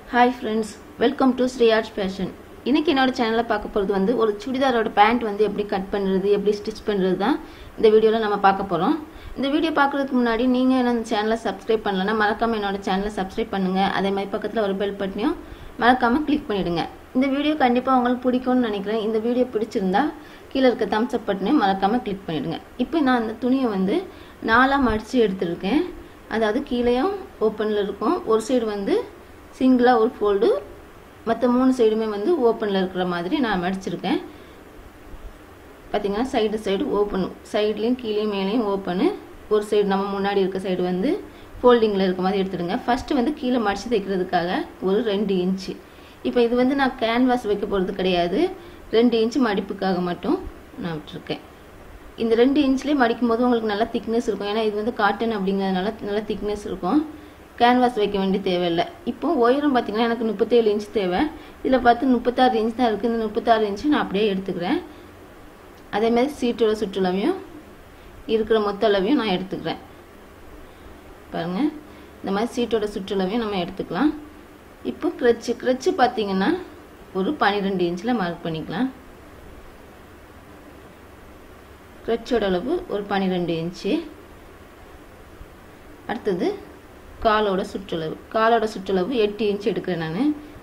hi friends welcome to Sri Arts Fashion இன்னைக்கு என்னோட சேனலில் பார்க்க போகிறது வந்து ஒரு சுடிதாரோட பேண்ட் வந்து எப்படி கட் பண்ணுறது எப்படி ஸ்டிச் பண்ணுறது தான் இந்த வீடியோவில் நம்ம பார்க்க போகிறோம் இந்த வீடியோ பார்க்குறதுக்கு முன்னாடி நீங்கள் என்ன சேனலை சப்ஸ்கிரைப் பண்ணலன்னா மறக்காமல் என்னோட சேனலை சப்ஸ்கிரைப் பண்ணுங்கள் அதே மாதிரி பக்கத்தில் ஒரு பெல் பட்டனையும் மறக்காமல் கிளிக் பண்ணிவிடுங்க இந்த வீடியோ கண்டிப்பாக உங்களுக்கு பிடிக்கும்னு நினைக்கிறேன் இந்த வீடியோ பிடிச்சிருந்தா கீழே இருக்க தம்ஸ் அப் பட்டனையும் மறக்காமல் கிளிக் பண்ணிவிடுங்க இப்போ நான் அந்த துணியை வந்து நாலாக மடித்து எடுத்துருக்கேன் அதாவது கீழேயும் ஓப்பனில் இருக்கும் ஒரு சைடு வந்து சிங்கிளாக ஒரு ஃபோல்டு மற்ற மூணு சைடுமே வந்து ஓப்பனில் இருக்கிற மாதிரி நான் மடிச்சிருக்கேன் பார்த்தீங்கன்னா சைடு சைடு ஓப்பன் சைட்லேயும் கீழே மேலேயும் ஓப்பனு ஒரு சைடு நம்ம முன்னாடி இருக்க சைடு வந்து ஃபோல்டிங்கில் இருக்க மாதிரி எடுத்துடுங்க ஃபஸ்ட்டு வந்து கீழே மடித்து தைக்கிறதுக்காக ஒரு ரெண்டு இன்ச்சு இப்போ இது வந்து நான் கேன்வாஸ் வைக்க போகிறது கிடையாது ரெண்டு இன்ச்சு மடிப்புக்காக மட்டும் நான் விட்டுருக்கேன் இந்த ரெண்டு இன்ச்லேயே மடிக்கும் போது உங்களுக்கு நல்லா திக்னஸ் இருக்கும் ஏன்னா இது வந்து காட்டன் அப்படிங்கிறதுனால நல்லா திக்னஸ் இருக்கும் கேன்வாஸ் வைக்க வேண்டிய தேவையில்லை இப்போ உயரம் பார்த்தீங்கன்னா எனக்கு முப்பத்தேழு இன்ச் தேவை இதில் பார்த்து முப்பத்தாறு இன்ச் தான் இருக்குது இந்த முப்பத்தாறு இன்ச்சு நான் அப்படியே எடுத்துக்கிறேன் அதேமாதிரி சீட்டோட சுற்றளவையும் இருக்கிற மொத்த அளவையும் நான் எடுத்துக்கிறேன் பாருங்கள் இந்த மாதிரி சீட்டோட சுற்றளவையும் நம்ம எடுத்துக்கலாம் இப்போ க்ரச்சு க்ரச்சு பார்த்தீங்கன்னா ஒரு பன்னிரெண்டு இன்ச்சில் மார்க் பண்ணிக்கலாம் க்ரச்சோட அளவு ஒரு பன்னிரெண்டு இன்ச்சு அடுத்தது காலோட சுற்றளவு காலோட சுற்றளவு எட்டு இன்ச் எடுக்கிறேன் நான்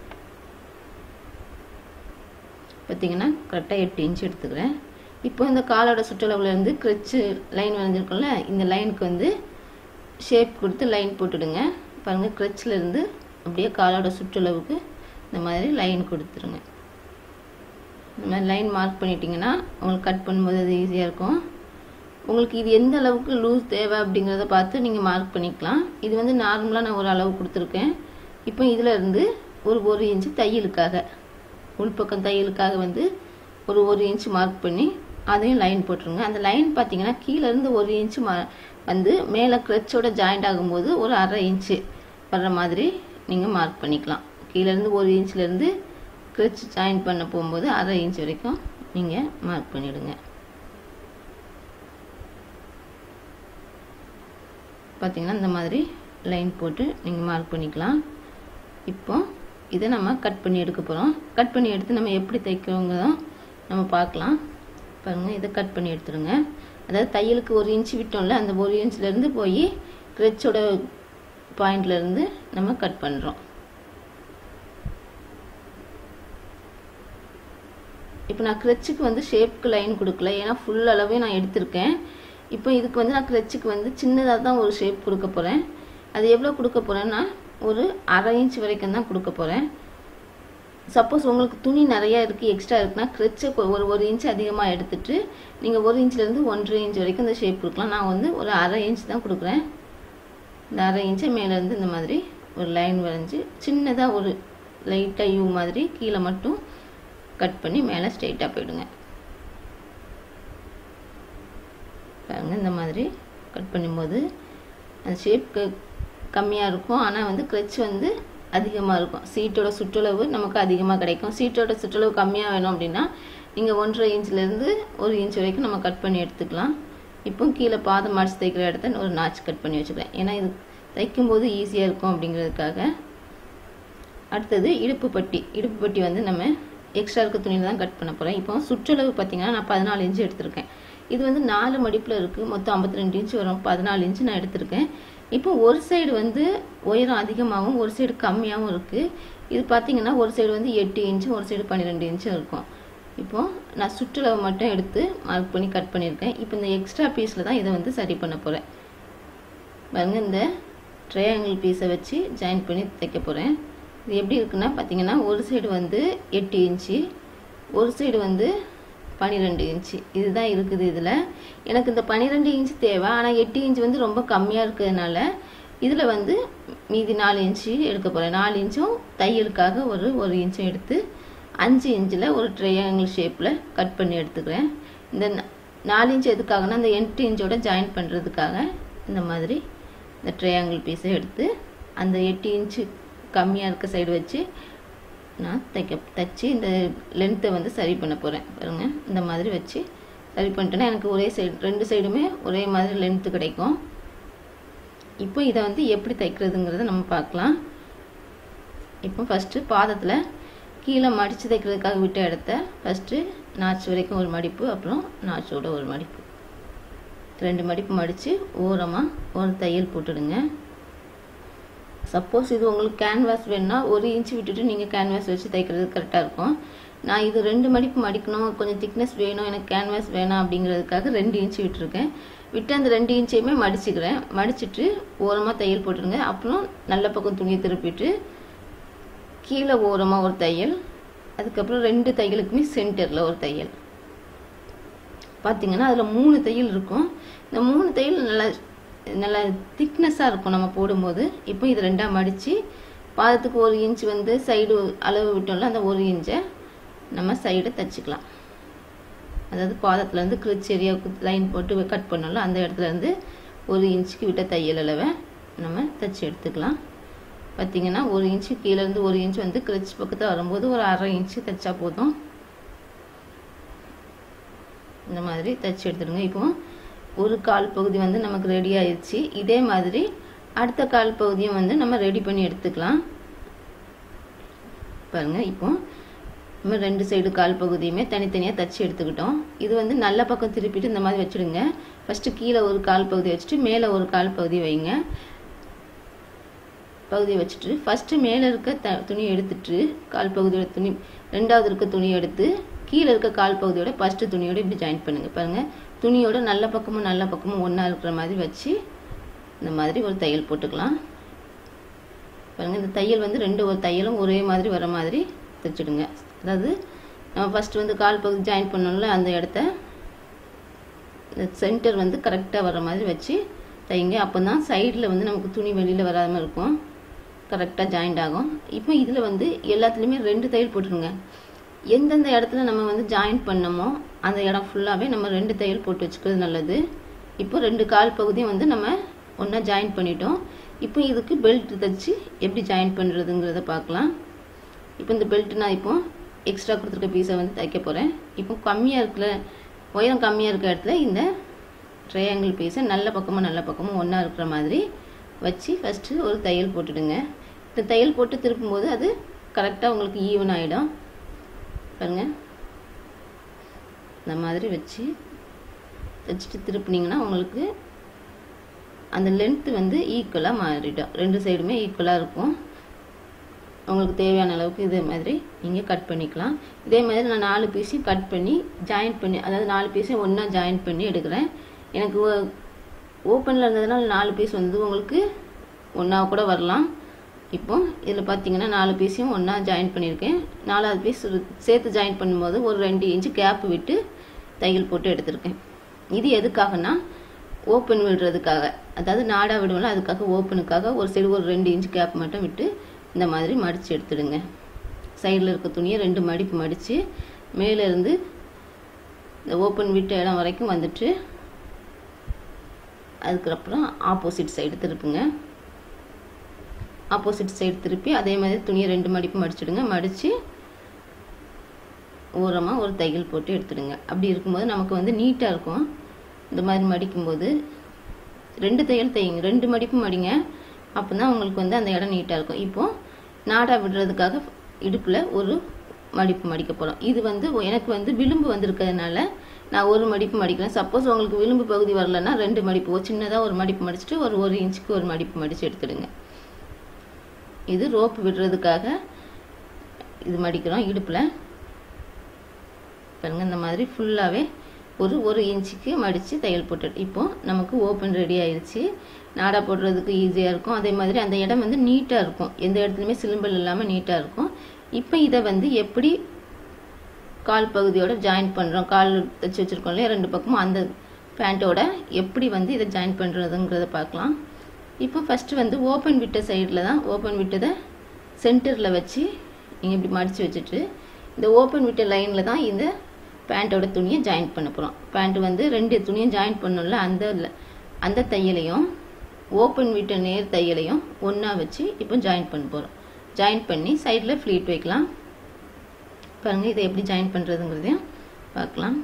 பார்த்தீங்கன்னா கரெக்டாக எட்டு இன்ச் எடுத்துக்கிறேன் இப்போ இந்த காலோட சுற்றளவுலேருந்து க்ரெச்சு லைன் வரைஞ்சிருக்கோம்ல இந்த லைனுக்கு வந்து ஷேப் கொடுத்து லைன் போட்டுடுங்க பாருங்கள் க்ரெச்சிலேருந்து அப்படியே காலோட சுற்றளவுக்கு இந்த மாதிரி லைன் கொடுத்துருங்க இந்த மாதிரி லைன் மார்க் பண்ணிட்டீங்கன்னா உங்களுக்கு கட் பண்ணும்போது அது ஈஸியாக இருக்கும் உங்களுக்கு இது எந்த அளவுக்கு லூஸ் தேவை அப்படிங்கிறத பார்த்து நீங்கள் மார்க் பண்ணிக்கலாம் இது வந்து நார்மலாக நான் ஒரு அளவு கொடுத்துருக்கேன் இப்போ இதில் இருந்து ஒரு ஒரு இன்ச்சு தையலுக்காக உள்பக்கம் தையலுக்காக வந்து ஒரு ஒரு இன்ச்சு மார்க் பண்ணி அதையும் லைன் போட்டுருங்க அந்த லைன் பார்த்தீங்கன்னா கீழேருந்து ஒரு இன்ச்சு மா வந்து மேலே க்ரெச்சோட ஜாயிண்ட் ஆகும்போது ஒரு அரை இன்ச்சு வர்ற மாதிரி நீங்கள் மார்க் பண்ணிக்கலாம் கீழேருந்து ஒரு இன்ச்லேருந்து க்ரெச் ஜாயின் பண்ண போகும்போது அரை இன்ச் வரைக்கும் நீங்கள் மார்க் பண்ணிவிடுங்க பார்த்தீங்கன்னா இந்த மாதிரி லைன் போட்டு நீங்கள் மார்க் பண்ணிக்கலாம் இப்போ இதை நம்ம கட் பண்ணி எடுக்க போகிறோம் கட் பண்ணி எடுத்து நம்ம எப்படி தைக்கிறோங்கிறதும் நம்ம பார்க்கலாம் பாருங்கள் இதை கட் பண்ணி எடுத்துருங்க அதாவது தையலுக்கு ஒரு இன்ச்சு விட்டோம்ல அந்த ஒரு இன்ச்லேருந்து போய் க்ரெச்சோட பாயிண்ட்லேருந்து நம்ம கட் பண்ணுறோம் இப்போ நான் க்ரெச்சுக்கு வந்து ஷேப்க்கு லைன் கொடுக்கல ஏன்னா ஃபுல் அளவே நான் எடுத்திருக்கேன் இப்போ இதுக்கு வந்து நான் க்ரெச்சுக்கு வந்து சின்னதாக தான் ஒரு ஷேப் கொடுக்க போகிறேன் அது எவ்வளோ கொடுக்க போகிறேன்னா ஒரு அரை இன்ச் வரைக்கும் தான் கொடுக்க போகிறேன் சப்போஸ் உங்களுக்கு துணி நிறையா இருக்குது எக்ஸ்ட்ரா இருக்குன்னா க்ரெச்சை ஒரு ஒரு இன்ச் அதிகமாக எடுத்துட்டு நீங்கள் ஒரு இன்ச்லேருந்து ஒன்றரை இன்ச் வரைக்கும் இந்த ஷேப் கொடுக்கலாம் நான் வந்து ஒரு அரை இன்ச் தான் கொடுக்குறேன் இந்த அரை இன்ச்சு மேலேருந்து இந்த மாதிரி ஒரு லைன் வரைஞ்சி சின்னதாக ஒரு லைட்டாக யூ மாதிரி கீழே மட்டும் கட் பண்ணி மேலே ஸ்ட்ரெயிட்டாக போயிடுங்க பாருங்கள் இந்த மாதிரி கட் பண்ணும்போது அந்த ஷேப் கம்மியாக இருக்கும் ஆனால் வந்து க்ரெச் வந்து அதிகமாக இருக்கும் சீட்டோட சுற்றளவு நமக்கு அதிகமாக கிடைக்கும் சீட்டோட சுற்றளவு கம்மியாக வேணும் அப்படின்னா நீங்கள் ஒன்றரை இன்ச்லேருந்து ஒரு இன்ச் வரைக்கும் நம்ம கட் பண்ணி எடுத்துக்கலாம் இப்போ கீழே பாதம் மடிச்சு தைக்கிற இடத்த ஒரு நாச் கட் பண்ணி வச்சுக்கிறேன் ஏன்னா இது தைக்கும்போது ஈஸியாக இருக்கும் அப்படிங்கிறதுக்காக அடுத்தது இடுப்பு பட்டி இடுப்பு பட்டி வந்து நம்ம எக்ஸ்ட்ரா இருக்க துணியில் தான் கட் பண்ண போகிறேன் இப்போ சுற்றளவு பார்த்தீங்கன்னா நான் பதினாலு இன்ச்சு எடுத்திருக்கேன் இது வந்து நாலு மடிப்பில் இருக்குது மொத்தம் ஐம்பத்தி ரெண்டு இன்ச்சு வரும் பதினாலு இன்ச்சு நான் எடுத்திருக்கேன் இப்போ ஒரு சைடு வந்து உயரம் அதிகமாகவும் ஒரு சைடு கம்மியாகவும் இருக்குது இது பார்த்தீங்கன்னா ஒரு சைடு வந்து எட்டு இன்ச்சும் ஒரு சைடு பன்னிரெண்டு இன்ச்சும் இருக்கும் இப்போது நான் சுற்றளவு மட்டும் எடுத்து மார்க் பண்ணி கட் பண்ணியிருக்கேன் இப்போ இந்த எக்ஸ்ட்ரா பீஸில் தான் இதை வந்து சரி பண்ண போகிறேன் பாருங்க இந்த ட்ரையாங்கிள் பீஸை வச்சு ஜாயின் பண்ணி தைக்க போகிறேன் இது எப்படி இருக்குன்னா பார்த்தீங்கன்னா ஒரு சைடு வந்து எட்டு இன்ச்சு ஒரு சைடு வந்து பன்னிரெண்டு இன்ச்சு இதுதான் இருக்குது இதில் எனக்கு இந்த பன்னிரெண்டு இன்ச்சு தேவை ஆனால் எட்டு இன்ச்சு வந்து ரொம்ப கம்மியாக இருக்கிறதுனால இதில் வந்து மீதி நாலு இன்ச்சு எடுக்க போகிறேன் நாலு இன்ச்சும் தையலுக்காக ஒரு ஒரு இன்ச்சும் எடுத்து அஞ்சு இன்ச்சில் ஒரு ட்ரையாங்கிள் ஷேப்பில் கட் பண்ணி எடுத்துக்கிறேன் இந்த நாலு இன்ச் எதுக்காகனா இந்த எட்டு இன்ச்சோட ஜாயின் பண்ணுறதுக்காக இந்த மாதிரி இந்த ட்ரையாங்கிள் பீஸை எடுத்து அந்த எட்டு இன்ச்சு கம்மியாக இருக்க சைடு வச்சு நான் தைக்க தைச்சி இந்த லென்த்தை வந்து சரி பண்ண போகிறேன் பாருங்கள் இந்த மாதிரி வச்சு சரி பண்ணிட்டேன்னா எனக்கு ஒரே சைடு ரெண்டு சைடுமே ஒரே மாதிரி லென்த்து கிடைக்கும் இப்போ இதை வந்து எப்படி தைக்கிறதுங்கிறத நம்ம பார்க்கலாம் இப்போ ஃபஸ்ட்டு பாதத்தில் கீழே மடித்து தைக்கிறதுக்காக விட்ட இடத்த ஃபஸ்ட்டு நாச்சு வரைக்கும் ஒரு மடிப்பு அப்புறம் நாச்சோட ஒரு மடிப்பு ரெண்டு மடிப்பு மடித்து ஓரமாக ஒரு தையல் போட்டுடுங்க சப்போஸ் இது உங்களுக்கு கேன்வாஸ் வேணும்னா ஒரு இன்ச்சு விட்டுட்டு நீங்கள் கேன்வாஸ் வச்சு தைக்கிறது கரெக்டாக இருக்கும் நான் இது ரெண்டு மடிப்பு மடிக்கணும் கொஞ்சம் திக்னஸ் வேணும் எனக்கு கேன்வாஸ் வேணாம் அப்படிங்கிறதுக்காக ரெண்டு இன்ச்சு விட்டுருக்கேன் விட்டு அந்த ரெண்டு இன்ச்சையுமே மடிச்சுக்கிறேன் மடிச்சுட்டு ஓரமாக தையல் போட்டுருங்க அப்புறம் நல்ல பக்கம் துணியை திருப்பிட்டு கீழே ஓரமாக ஒரு தையல் அதுக்கப்புறம் ரெண்டு தையலுக்குமே சென்டரில் ஒரு தையல் பார்த்தீங்கன்னா அதில் மூணு தையல் இருக்கும் இந்த மூணு தையல் நல்லா நல்லா திக்னஸாக இருக்கும் நம்ம போடும்போது இப்போ இது ரெண்டாக மடித்து பாதத்துக்கு ஒரு இன்ச் வந்து சைடு அளவு விட்டோம்ல அந்த ஒரு இன்ச்சை நம்ம சைடை தைச்சிக்கலாம் அதாவது பாதத்தில் வந்து கிரிச் ஏரியாவுக்கு லைன் போட்டு கட் பண்ணோம்ல அந்த இடத்துல இருந்து ஒரு இன்ச்சுக்கு விட்ட தையல் அளவை நம்ம தைச்சி எடுத்துக்கலாம் பார்த்தீங்கன்னா ஒரு இன்ச்சு கீழேருந்து ஒரு இன்ச் வந்து கிரிச் பக்கத்தில் வரும்போது ஒரு அரை இன்ச்சு தைச்சா போதும் இந்த மாதிரி தைச்சி எடுத்துடுங்க இப்போ ஒரு கால் பகுதி வந்து நமக்கு ரெடி ஆயிடுச்சு இதே மாதிரி அடுத்த கால் பகுதியும் வந்து நம்ம ரெடி பண்ணி எடுத்துக்கலாம் பாருங்க இப்போ நம்ம ரெண்டு சைடு கால் பகுதியுமே தனித்தனியாக தச்சு எடுத்துக்கிட்டோம் இது வந்து நல்ல பக்கம் திருப்பிட்டு இந்த மாதிரி வச்சுடுங்க ஃபஸ்ட்டு கீழே ஒரு கால் பகுதி வச்சுட்டு மேலே ஒரு கால் பகுதி வைங்க பகுதி வச்சுட்டு ஃபஸ்ட்டு மேலே இருக்க த துணி எடுத்துட்டு கால் பகுதியோட துணி ரெண்டாவது இருக்க துணி எடுத்து கீழே இருக்க கால் பகுதியோட ஃபஸ்ட்டு துணியோட இப்படி ஜாயின் பண்ணுங்கள் பாருங்கள் துணியோட நல்ல பக்கமும் நல்ல பக்கமும் ஒன்றா இருக்கிற மாதிரி வச்சு இந்த மாதிரி ஒரு தையல் போட்டுக்கலாம் பாருங்கள் இந்த தையல் வந்து ரெண்டு ஒரு தையலும் ஒரே மாதிரி வர மாதிரி தைச்சிடுங்க அதாவது நம்ம ஃபஸ்ட்டு வந்து கால் பகுதி ஜாயின் பண்ணோம்ல அந்த இடத்த இந்த சென்டர் வந்து கரெக்டாக வர மாதிரி வச்சு தைங்க அப்போ தான் சைடில் வந்து நமக்கு துணி வெளியில் வராமல் இருக்கும் கரெக்டாக ஜாயிண்ட் ஆகும் இப்போ இதில் வந்து எல்லாத்துலேயுமே ரெண்டு தையல் போட்டுருங்க எந்தெந்த இடத்துல நம்ம வந்து ஜாயின் பண்ணமோ அந்த இடம் ஃபுல்லாகவே நம்ம ரெண்டு தையல் போட்டு வச்சுக்கிறது நல்லது இப்போ ரெண்டு கால் பகுதியும் வந்து நம்ம ஒன்றா ஜாயின் பண்ணிட்டோம் இப்போ இதுக்கு பெல்ட் தைச்சு எப்படி ஜாயின் பண்ணுறதுங்கிறத பார்க்கலாம் இப்போ இந்த பெல்ட் நான் இப்போ எக்ஸ்ட்ரா கொடுத்துருக்க பீஸை வந்து தைக்க போகிறேன் இப்போ கம்மியாக இருக்கிற உயரம் கம்மியாக இருக்கிற இடத்துல இந்த ட்ரையாங்கிள் பீஸை நல்ல பக்கமும் நல்ல பக்கமும் ஒன்றா இருக்கிற மாதிரி வச்சு ஃபஸ்ட்டு ஒரு தையல் போட்டுடுங்க இந்த தையல் போட்டு திருப்பும்போது அது கரெக்டாக உங்களுக்கு ஈவன் ஆகிடும் பாருங்க இந்த மாதிரி வச்சு தைச்சிட்டு திருப்பினீங்கன்னா உங்களுக்கு அந்த லென்த்து வந்து ஈக்குவலாக மாறிடும் ரெண்டு சைடுமே ஈக்குவலாக இருக்கும் உங்களுக்கு தேவையான அளவுக்கு இதே மாதிரி நீங்கள் கட் பண்ணிக்கலாம் இதே மாதிரி நான் நாலு பீஸையும் கட் பண்ணி ஜாயின் பண்ணி அதாவது நாலு பீஸையும் ஒன்றா ஜாயின் பண்ணி எடுக்கிறேன் எனக்கு ஓப்பனில் இருந்ததுனால நாலு பீஸ் வந்து உங்களுக்கு ஒன்றா கூட வரலாம் இப்போ இதில் பார்த்தீங்கன்னா நாலு பீஸையும் ஒன்றா ஜாயின் பண்ணியிருக்கேன் நாலாவது பீஸ் சேர்த்து ஜாயின் பண்ணும்போது ஒரு ரெண்டு இன்ச்சு கேப் விட்டு தையல் போட்டு எடுத்திருக்கேன் இது எதுக்காகனா ஓப்பன் விடுறதுக்காக அதாவது நாடா விடுவோம்ல அதுக்காக ஓப்பனுக்காக ஒரு சைடு ஒரு ரெண்டு இன்ச் கேப் மட்டும் விட்டு இந்த மாதிரி மடித்து எடுத்துடுங்க சைடில் இருக்க துணியை ரெண்டு மடிப்பு மடித்து மேலே இருந்து இந்த ஓப்பன் விட்ட இடம் வரைக்கும் வந்துட்டு அதுக்கப்புறம் ஆப்போசிட் சைடு திருப்புங்க ஆப்போசிட் சைடு திருப்பி அதே மாதிரி துணியை ரெண்டு மடிப்பு மடிச்சிடுங்க மடித்து ஓரமாக ஒரு தையல் போட்டு எடுத்துடுங்க அப்படி இருக்கும்போது நமக்கு வந்து நீட்டாக இருக்கும் இந்த மாதிரி மடிக்கும்போது ரெண்டு தையல் தையுங்க ரெண்டு மடிப்பு மடிங்க அப்போ தான் உங்களுக்கு வந்து அந்த இடம் நீட்டாக இருக்கும் இப்போது நாடா விடுறதுக்காக இடுப்பில் ஒரு மடிப்பு மடிக்க போகிறோம் இது வந்து எனக்கு வந்து விளிம்பு வந்திருக்கிறதுனால நான் ஒரு மடிப்பு மடிக்கிறேன் சப்போஸ் உங்களுக்கு விளிம்பு பகுதி வரலன்னா ரெண்டு மடிப்பு சின்னதாக ஒரு மடிப்பு மடிச்சுட்டு ஒரு ஒரு இன்ச்சுக்கு ஒரு மடிப்பு மடித்து எடுத்துடுங்க இது ரோப்பு விடுறதுக்காக இது மடிக்கிறோம் இடுப்பில் பாருங்கள் இந்த மாதிரி ஃபுல்லாகவே ஒரு ஒரு இன்ச்சுக்கு மடித்து தையல் போட்டு இப்போ நமக்கு ஓப்பன் ரெடி ஆயிடுச்சு நாடா போடுறதுக்கு ஈஸியாக இருக்கும் அதே மாதிரி அந்த இடம் வந்து நீட்டாக இருக்கும் எந்த இடத்துலையுமே சிலிம்பல் இல்லாமல் நீட்டாக இருக்கும் இப்போ இதை வந்து எப்படி கால் பகுதியோட ஜாயின் பண்ணுறோம் கால் தைச்சி வச்சுருக்கோம் இல்லையா ரெண்டு பக்கமும் அந்த பேண்ட்டோட எப்படி வந்து இதை ஜாயின் பண்ணுறதுங்கிறத பார்க்கலாம் இப்போ ஃபஸ்ட்டு வந்து ஓப்பன் விட்ட சைடில் தான் ஓப்பன் விட்டதை சென்டரில் வச்சு நீங்கள் இப்படி மடித்து வச்சுட்டு இந்த ஓப்பன் விட்ட லைனில் தான் இந்த பேண்ட்டோட துணியை ஜாயின் பண்ண போகிறோம் பேண்ட் வந்து ரெண்டு துணியும் ஜாயின் பண்ணோம்ல அந்த அந்த தையலையும் ஓப்பன் விட்ட நேர் தையலையும் ஒன்றா வச்சு இப்போ ஜாயின் பண்ண போகிறோம் ஜாயின் பண்ணி சைடில் ஃப்ளீட் வைக்கலாம் பாருங்கள் இதை எப்படி ஜாயின் பண்ணுறதுங்கிறதையும் பார்க்கலாம்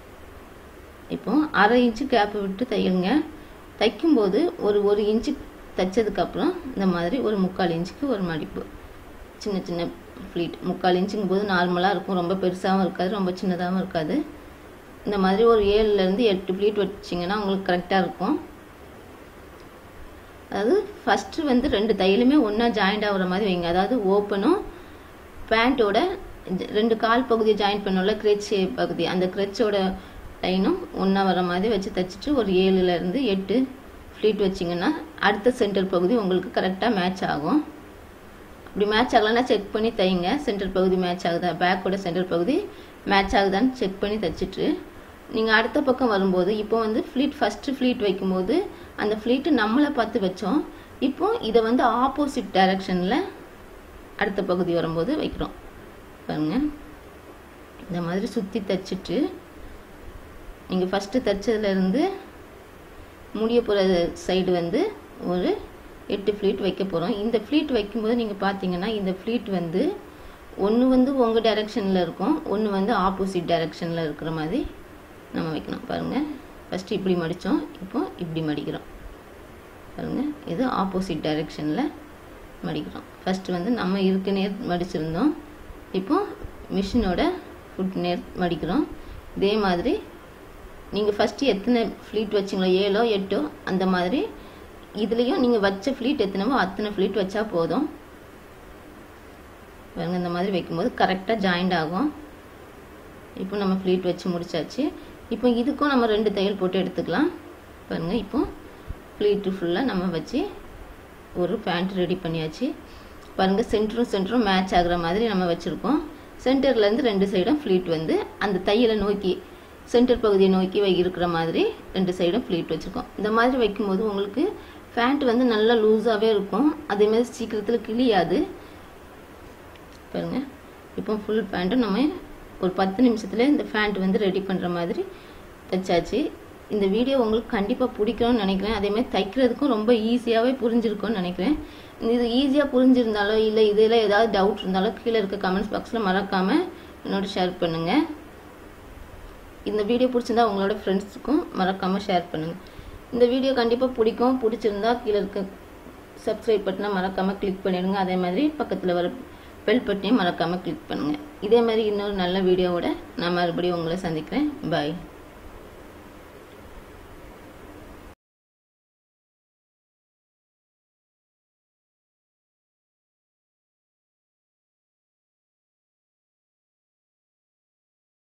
இப்போ அரை இன்ச்சு கேப் விட்டு தையுங்க தைக்கும்போது ஒரு ஒரு இன்ச்சு தைச்சதுக்கப்புறம் இந்த மாதிரி ஒரு முக்கால் இன்ச்சுக்கு ஒரு மடிப்பு சின்ன சின்ன ஃப்ளீட் முக்கால் இன்ச்சுங்கும் போது நார்மலாக இருக்கும் ரொம்ப பெருசாகவும் இருக்காது ரொம்ப சின்னதாகவும் இருக்காது இந்த மாதிரி ஒரு ஏழுலேருந்து எட்டு ஃப்ளீட் வச்சிங்கன்னா உங்களுக்கு கரெக்டாக இருக்கும் அதாவது ஃபஸ்ட்டு வந்து ரெண்டு தையலுமே ஒன்றா ஜாயிண்ட் ஆகுற மாதிரி வைங்க அதாவது ஓப்பனும் பேண்ட்டோட ரெண்டு கால் பகுதியை ஜாயின் பண்ணோம்ல கிரெச் பகுதி அந்த கிரெச்சோட லைனும் ஒன்றா வர மாதிரி வச்சு தைச்சிட்டு ஒரு ஏழுலேருந்து எட்டு ஃப்ளீட் வச்சிங்கன்னா அடுத்த சென்டர் பகுதி உங்களுக்கு கரெக்டாக மேட்ச் ஆகும் அப்படி மேட்ச் ஆகலைன்னா செக் பண்ணி தைங்க சென்டர் பகுதி மேட்ச் ஆகுதா பேக்கோட சென்டர் பகுதி மேட்ச் ஆகுதான்னு செக் பண்ணி தைச்சிட்டு நீங்கள் அடுத்த பக்கம் வரும்போது இப்போ வந்து ஃப்ளீட் ஃபஸ்ட்டு ஃப்ளீட் வைக்கும்போது அந்த ஃப்ளீட்டு நம்மளை பார்த்து வச்சோம் இப்போ இதை வந்து ஆப்போசிட் டைரக்ஷனில் அடுத்த பகுதி வரும்போது வைக்கிறோம் பாருங்க இந்த மாதிரி சுற்றி தைச்சிட்டு நீங்கள் ஃபஸ்ட்டு தைச்சதுலேருந்து முடிய போகிற சைடு வந்து ஒரு எட்டு ஃப்ளீட் வைக்க போகிறோம் இந்த ஃப்ளீட் வைக்கும்போது நீங்கள் பார்த்தீங்கன்னா இந்த ஃப்ளீட் வந்து ஒன்று வந்து உங்கள் டைரெக்ஷனில் இருக்கும் ஒன்று வந்து ஆப்போசிட் டைரெக்ஷனில் இருக்கிற மாதிரி நம்ம வைக்கணும் பாருங்கள் ஃபஸ்ட்டு இப்படி மடித்தோம் இப்போ இப்படி மடிக்கிறோம் பாருங்கள் இது ஆப்போசிட் டைரெக்ஷனில் மடிக்கிறோம் ஃபஸ்ட்டு வந்து நம்ம இருக்கு நேர் மடிச்சிருந்தோம் இப்போ மிஷினோட ஃபுட் நேர் மடிக்கிறோம் இதே மாதிரி நீங்கள் ஃபஸ்ட்டு எத்தனை ஃப்ளீட் வச்சிங்களோ ஏழோ எட்டோ அந்த மாதிரி இதுலேயும் நீங்கள் வச்ச ஃப்ளீட் எத்தனவோ அத்தனை ஃப்ளீட் வச்சா போதும் பாருங்க இந்த மாதிரி வைக்கும்போது கரெக்டாக ஜாயிண்ட் ஆகும் இப்போ நம்ம ஃப்ளீட் வச்சு முடிச்சாச்சு இப்போ இதுக்கும் நம்ம ரெண்டு தையல் போட்டு எடுத்துக்கலாம் பாருங்க இப்போ ஃப்ளீட்டு ஃபுல்லாக நம்ம வச்சு ஒரு பேண்ட் ரெடி பண்ணியாச்சு பாருங்கள் சென்டரும் சென்டரும் மேட்ச் ஆகுற மாதிரி நம்ம வச்சுருக்கோம் சென்டர்லேருந்து ரெண்டு சைடும் ஃப்ளீட் வந்து அந்த தையலை நோக்கி சென்டர் பகுதியை நோக்கி வை இருக்கிற மாதிரி ரெண்டு சைடும் ஃப்ளீட் வச்சுருக்கோம் இந்த மாதிரி வைக்கும்போது உங்களுக்கு பேண்ட் வந்து நல்லா லூஸாகவே இருக்கும் அதேமாதிரி சீக்கிரத்தில் கிளியாது பாருங்கள் இப்போ ஃபுல் பேண்ட்டும் நம்ம ஒரு பத்து நிமிஷத்தில் இந்த பேண்ட் வந்து ரெடி பண்ணுற மாதிரி தைச்சாச்சு இந்த வீடியோ உங்களுக்கு கண்டிப்பாக பிடிக்கும்னு நினைக்கிறேன் அதேமாதிரி தைக்கிறதுக்கும் ரொம்ப ஈஸியாகவே புரிஞ்சிருக்கும்னு நினைக்கிறேன் இது ஈஸியாக புரிஞ்சிருந்தாலோ இல்லை இதில் ஏதாவது டவுட் இருந்தாலோ கீழே இருக்க கமெண்ட்ஸ் பாக்ஸில் மறக்காமல் என்னோட ஷேர் பண்ணுங்கள் இந்த வீடியோ பிடிச்சிருந்தா உங்களோட ஃப்ரெண்ட்ஸுக்கும் மறக்காமல் ஷேர் பண்ணுங்கள் இந்த வீடியோ கண்டிப்பாக பிடிக்கும் பிடிச்சிருந்தா கீழே இருக்க சப்ஸ்கிரைப் பட்டனை மறக்காமல் கிளிக் பண்ணிடுங்க அதே மாதிரி பக்கத்தில் வர பெல் பட்டனையும் மறக்காமல் கிளிக் பண்ணுங்கள் இதே மாதிரி இன்னொரு நல்ல வீடியோவோட நான் மறுபடியும் உங்களை சந்திக்கிறேன் பாய்